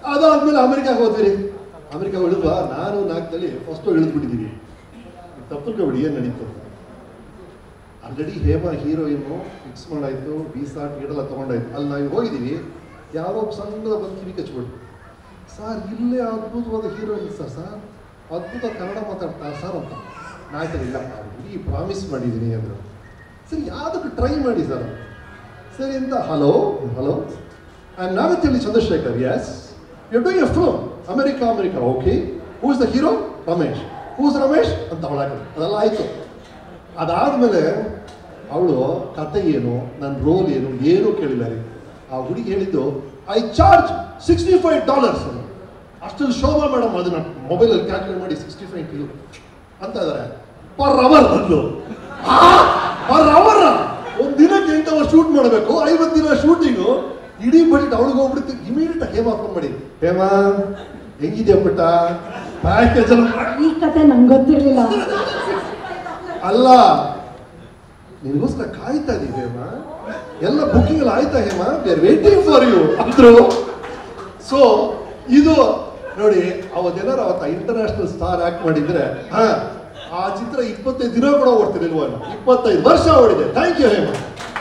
ಅದಾದ್ಮೇಲೆ ಅಮೆರಿಕಾಗೆ ಹೋದ್ವಿ ಅಮೆರಿಕ ಇಳಿದ್ವಾ ನಾನು ನಾಲ್ಕಲ್ಲಿ ಫಸ್ಟು ಇಳಿದ್ಬಿಟ್ಟಿದ್ದೀವಿ ತಪ್ಪಲ್ಕೊಬಿಡಿ ಏನು ನಡೀತು ಅಂತ ಆಲ್ರೆಡಿ ಹೇಮಾ ಹೀರೋಯಿನ್ನು ಫಿಕ್ಸ್ ಮಾಡಾಯ್ತು ವೀಸಾ ಟಿಕೆಟ್ ತಗೊಂಡಾಯ್ತು ಅಲ್ಲಿ ನಾವು ಹೋಗಿದ್ದೀವಿ ಯಾರೋ ಒಬ್ಬ ಸಣ್ಣದ ಬಂದು ಕಿವಿ ಕಚ್ಬಿಟ್ಟು ಸರ್ ಇಲ್ಲೇ ಅದ್ಭುತವಾದ ಹೀರೋಯಿನ್ ಸರ್ ಸರ್ ಅದ್ಭುತ ಕನ್ನಡ ಮಾತಾಡ್ತಾ ಸರ್ ಅಂತ ನಾಯ್ತಾರೆ ಇಲ್ಲ ಈ ಪ್ರಾಮಿಸ್ ಮಾಡಿದ್ದೀನಿ ಅಂದರು ಸರಿ ಯಾವುದಕ್ಕೆ ಟ್ರೈ ಮಾಡಿ ಸರ್ ಸರಿ ಅಂತ ಹಲೋ ಹಲೋ ಐ ನಾಗತಿಯಲ್ಲಿ Chandrashekhar yes you doing a film America America okay who's the hero Ramesh who's Ramesh ಅಂತ ಅವಳಾಕರು ಅದೆಲ್ಲ ಆಯಿತು ಅದಾದಮೇಲೆ ಅವಳು ಕತೆ ಏನು ನನ್ನ ರೋಲ್ ಏನು ಏನೂ ಕೇಳಿಲ್ಲ ರೀ ಆ ಹುಡುಗಿ ಹೇಳಿದ್ದು I charge sixty five dollars ಅಷ್ಟೊಂದು ಶೋಭಾ ಮೇಡಮ್ ಅದನ್ನ ಮೊಬೈಲಲ್ಲಿ ಕ್ಯಾಲ್ಕುಲೇಟ್ ಮಾಡಿ ಸಿಕ್ಸ್ಟಿ ಫೈವ್ ಕಿಲೋ ಅಂತ ಇದ್ದಾರೆ ಪರ್ ಅವರ್ ಬಂದು ಪರ್ ಅವರ್ ಒಂದು ದಿನಕ್ಕೆ ಎಂಟು ಅವರ್ ಶೂಟ್ ಮಾಡಬೇಕು ಐವತ್ತು ದಿನ ಶೂಟಿಂಗು ಇಡೀ ಬಜೆಟ್ ಅವಳಿಗೆ ಹೋಗ್ಬಿಡುತ್ತೆ ಇಮಿಡಿಯೇಟ್ ಹೇಮಾ ಫೋನ್ ಮಾಡಿ ಹೇಮಾ ಹೆಂಗಿದ್ಯಾ ಪುಟ್ಟ ಪ್ಯಾಕೇಜ್ ಈ ಕತೆ ನಂಗೆ ಗೊತ್ತಿರ್ಲಿಲ್ಲ ಅಲ್ಲ ನಿನಗೋಸ್ಕರ ಕಾಯ್ತಾ ಇದೀವಿ ಹೇಮ ಎಲ್ಲ ಬುಕಿಂಗ್ ಎಲ್ಲ ಆಯ್ತಾ Hema we are waiting for you ಅಂದ್ರು ಸೊ ಇದು ನೋಡಿ ಅವತ್ತೇನಾರು ಅವತ್ತ ಇಂಟರ್ನ್ಯಾಷನಲ್ ಸ್ಟಾರ್ ಆಕ್ಟ್ ಮಾಡಿದ್ರೆ ಹಾ ಆ ಚಿತ್ರ ಇಪ್ಪತ್ತೈದು ದಿನ ಕೂಡ ಓಡ್ತಿರ್ಲಿಲ್ವ ಇಪ್ಪತ್ತೈದು ವರ್ಷ ಓಡಿದೆ thank you Hema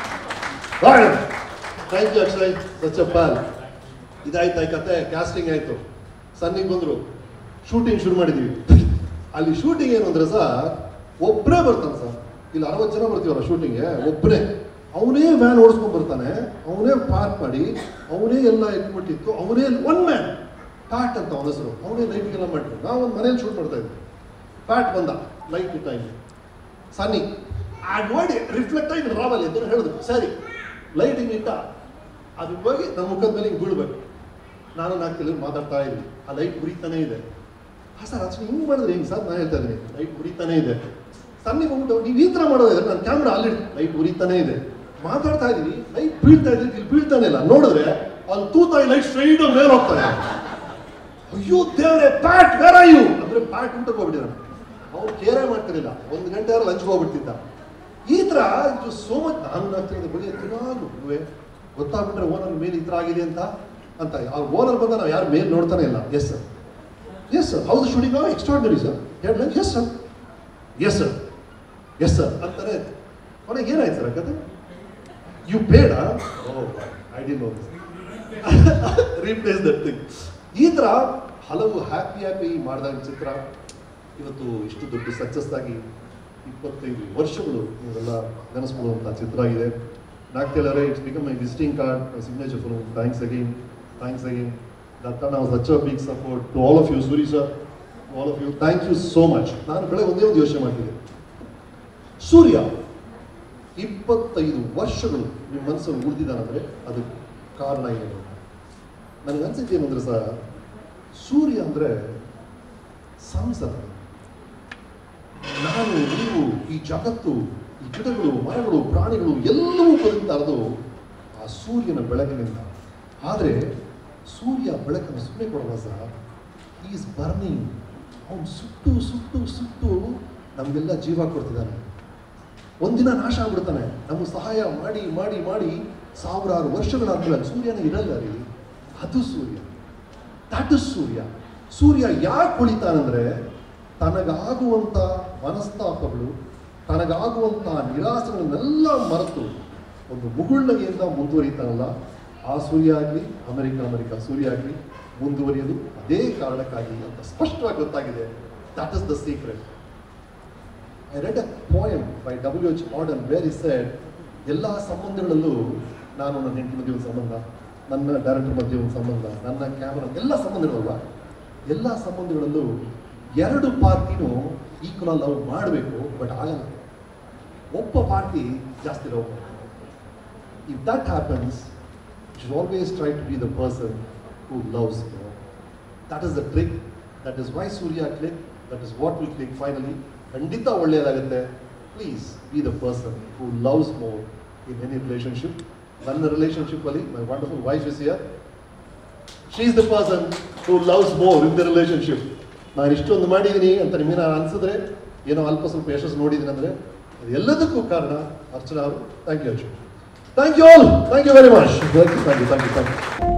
thank you Akshay ಸಚ್ ಪಾಲ್ ಇದಾಯ್ತು ಈ ಕತೆ ಕ್ಯಾಸ್ಟಿಂಗ್ ಆಯ್ತು ಸನ್ನಿಗೆ ಬಂದ್ರು ಶೂಟಿಂಗ್ ಶುರು ಮಾಡಿದ್ವಿ ಅಲ್ಲಿ ಶೂಟಿಂಗ್ ಏನು ಅಂದ್ರೆ ಸರ್ ಒಬ್ಬನೇ ಬರ್ತಾನೆ ಸರ್ ಇಲ್ಲಿ ಅರವತ್ತು ಜನ ಬರ್ತೀವಲ್ಲ ಶೂಟಿಂಗ್ಗೆ ಒಬ್ಬನೇ ಅವನೇ ವ್ಯಾನ್ ಓಡಿಸ್ಕೊಂಡ್ ಬರ್ತಾನೆ ಅವನೇ ಪಾರ್ಕ್ ಮಾಡಿ ಅವನೇ ಎಲ್ಲ ಎಕ್ವಿಪ್ಮೆಂಟ್ ಅವನೇ ಒನ್ ಮ್ಯಾನ್ ಪ್ಯಾಟ್ ಅಂತ ಅವನ ಹೆಸರು ಅವನೇ ಲೈಟಿಂಗ್ ಎಲ್ಲ ಮಾಡಿದ್ರು ನಾವು ಒಂದು ಮನೇಲಿ ಶೂಟ್ ಮಾಡ್ತಾ ಇದ್ವಿ ಪ್ಯಾಟ್ ಬಂದ ಲೈಟ್ ಟೈಮ್ ಸನ್ನಿ ಆ ನೋಡಿ ರಿಫ್ಲೆಕ್ಟ್ ಆಗಿ ರಾವಲ್ಲಿ ಅಂತ ಹೇಳಿದ್ರು ಸರಿ ಲೈಟಿಂಗ್ ಇಟ್ಟ ಅದು ಹೋಗಿ ನಮ್ಮ ಮುಖದ ಮೇಲೆ ಹಿಂಗೆ ಬೀಳ್ಬೇಕು ನಾನು ನಾಲ್ಕು ಮಾತಾಡ್ತಾ ಇದ್ವಿ ಆ ಲೈಟ್ ಉರಿತಾನೇ ಇದೆ ಹಾ ಸರ್ ಅಷ್ಟು ಹಿಂಗೆ ಮಾಡಿದ್ರೆ ಹೆಂಗೆ ಸರ್ ನಾನು ಹೇಳ್ತಾ ಇದ್ದೀನಿ ಲೈಟ್ ಉರಿತಾನೇ ಇದೆ ಸನ್ನಿ ಬಂದ್ಬಿಟ್ಟು ನೀವು ಈ ಥರ ಮಾಡೋದಿದ್ರೆ ನನ್ನ ಕ್ಯಾಮ್ರಾ ಅಲ್ಲಿ ಲೈಟ್ ಉರಿತಾನೇ ಇದೆ ಮಾತಾಡ್ತಾ ಇದೀವಿ ಲೈಟ್ ಬೀಳ್ತಾ ಇದ್ರೆ ಇಲ್ಲಿ ಬೀಳ್ತಾನೆ ಇಲ್ಲ ನೋಡಿದ್ರೆ ಅಲ್ಲಿ ತೂತಾಗಿ ಲೈಟ್ ಸ್ಟ್ರೈಟ್ ಮೇಲೆ ಹೋಗ್ತಾ ಇದೆ ಅಯ್ಯೋ ದೇವ್ರೆ ಪ್ಯಾಟ್ ಬೇರೆ ಯು ಅಂದ್ರೆ ಪ್ಯಾಟ್ ಊಟಕ್ಕೆ ಹೋಗ್ಬಿಟ್ಟಿದ್ದಾನೆ ಅವ್ರು ಕೇರೇ ಮಾಡ್ತಿರ್ಲಿಲ್ಲ ಒಂದು ಗಂಟೆ ಆದ್ರೆ ಲಂಚ್ ಹೋಗ್ಬಿಡ್ತಿದ್ದ ಈ ತರ ಇದು ಸೋ ಮಚ್ ನಾನು ಆಗ್ತಿರೋದು ಬರೀ ದಿನಾಗ್ಲೂ ಗೊತ್ತಾಗ್ಬಿಟ್ರೆ ಓನರ್ ಮೇಲೆ ಈ ಥರ ಆಗಿದೆ ಅಂತ ಅಂತ ಆ ಓನರ್ ಬಂದ ನಾವು ಯಾರು ಮೇಲ್ ನೋಡ್ತಾನೆ ಇಲ್ಲ ಎಸ್ ಸರ್ ಎಸ್ ಸರ್ ಹೌದು ಶೂಟಿಂಗ್ ಎಕ್ಸ್ಟ್ರಾರ್ಡನರಿ ಸರ್ ಹೇಳ yes sir yes sir yes sir ಅಂತಾರೆ ಕೊನೆಗೆ ಏನಾಯ್ತು ಸರ್ ಕತೆ ಯು ಪೇಡ ಐ ಡಿ ನೋ ರೀಪ್ಲೇಸ್ ದಟ್ ಥಿಂಗ್ ಈ ಥರ ಹಲವು ಹ್ಯಾಪಿ ಹ್ಯಾಪಿ ಮಾಡಿದಾಗ ಚಿತ್ರ ಇವತ್ತು ಇಷ್ಟು ದೊಡ್ಡ ಸಕ್ಸಸ್ ಆಗಿ ಇಪ್ಪತ್ತೈದು ವರ್ಷಗಳು ನೀವೆಲ್ಲ ನೆನೆಸ್ಕೊಳ್ಳುವಂಥ ಚಿತ್ರ ಆಗಿದೆ ನಾಗ್ತೇಳರೆ it's become my visiting card signature for thanks again thanks again Datta ನಾವು such a big support to all of you Suri sir all of you thank you so much ನಾನು ಬೆಳಗ್ಗೆ ಒಂದೇ ಒಂದು ಯೋಚನೆ ಮಾಡ್ತಿದ್ದೆ ಸೂರ್ಯ ಇಪ್ಪತ್ತೈದು ವರ್ಷಗಳು ನಿಮ್ಮ ಮನಸ್ಸನ್ನು ಉಳಿದಿದ್ದಾನಂದ್ರೆ ಅದು ಕಾರಣ ಏನು ನನಗೆ ಅನ್ಸಿದ್ದು ಏನು ಅಂದ್ರೆ ಸರ್ ಸೂರ್ಯ ಅಂದರೆ ಸಂಸದ ನಾನು ನೀವು ಈ ಜಗತ್ತು ಈ ಗಿಡಗಳು ಮರಗಳು ಪ್ರಾಣಿಗಳು ಎಲ್ಲವೂ ಬದುಕ್ತಾ ಇರೋದು ಆ ಸೂರ್ಯನ ಬೆಳಕಿನಿಂದ ಆದರೆ ಸೂರ್ಯ ಬೆಳಕನ್ನು ಸುಮ್ಮನೆ ಕೊಡಲ್ಲ ಸರ್ ಈಸ್ ಬರ್ನಿಂಗ್ ಅವನು ಸುಟ್ಟು ಸುಟ್ಟು ಸುಟ್ಟು ನಮಗೆಲ್ಲ ಜೀವ ಕೊಡ್ತಿದ್ದಾನೆ ಒಂದಿನ ನಾಶ ಆಗ್ಬಿಡ್ತಾನೆ ನಮಗೆ ಸಹಾಯ ಮಾಡಿ ಮಾಡಿ ಮಾಡಿ ಸಾವಿರಾರು ವರ್ಷಗಳಾದ್ಮೇಲೆ ಸೂರ್ಯನ ಇರಲ್ಲ ರೀ ಅದು ಸೂರ್ಯ ದಟ್ ಇಸ್ ಸೂರ್ಯ ಸೂರ್ಯ ಯಾಕೆ ಉಳಿತಾನಂದ್ರೆ ತನಗಾಗುವಂಥ ಮನಸ್ತಾಪಗಳು ತನಗಾಗುವಂಥ ನಿರಾಸೆಗಳನ್ನೆಲ್ಲ ಮರೆತು ಒಂದು ಮುಗುಳ್ನಗೆಯಿಂದ ಮುಂದುವರಿತಾನಲ್ಲ ಆ ಸೂರ್ಯ ಆಗಲಿ ಅಮೆರಿಕ ಅಮೆರಿಕ ಸೂರ್ಯ ಆಗಲಿ ಮುಂದುವರಿಯೋದು ಅದೇ ಕಾರಣಕ್ಕಾಗಿ ಅಂತ ಸ್ಪಷ್ಟವಾಗಿ ಗೊತ್ತಾಗಿದೆ that is the secret I read a poem by W H modern where is said ಎಲ್ಲ ಸಂಬಂಧಗಳಲ್ಲೂ ನಾನು ನನ್ನ ಹೆಂಡತಿ ಮಧ್ಯೆ ಒಂದು ಸಂಬಂಧ ನನ್ನ ಡೈರೆಕ್ಟರ್ ಮಧ್ಯೆ ಒಂದು ಸಂಬಂಧ ನನ್ನ ಕ್ಯಾಮ್ರಾ ಎಲ್ಲ ಸಂಬಂಧಗಳಲ್ಲ ಎಲ್ಲ ಸಂಬಂಧಗಳಲ್ಲೂ ಎರಡು ಪಾರ್ಟಿನೂ ಈಕ್ವಲ್ ಲವ್ ಮಾಡಬೇಕು ಬಟ್ ಆಗಲ್ಲ ಒಬ್ಬ ಪಾರ್ಟಿ ಜಾಸ್ತಿ love if that happens should always try to be the person who loves that is the trick that is why Surya click that is what will click finally ಖಂಡಿತ ಒಳ್ಳೆಯದಾಗುತ್ತೆ please be the person who loves more in any relationship ನನ್ನ ರಿಲೇಷನ್ಶಿಪ್ಪಲ್ಲಿ my wonderful wife is here she is the person who loves more in the relationship ನಾನು ಇಷ್ಟೊಂದು ಮಾಡಿದ್ದೀನಿ ಅಂತ ನಿಮಗೆ ನಾನು ಅನ್ಸಿದ್ರೆ ಏನೋ ಅಲ್ಪ ಸ್ವಲ್ಪ ಯಶಸ್ಸು ನೋಡಿದ್ದೀನಿ ಅಂದರೆ ಅದು ಎಲ್ಲದಕ್ಕೂ ಕಾರಣ ಅರ್ಚನಾ ಅವರು thank you Archu thank you all thank you very much thank you thank you thank you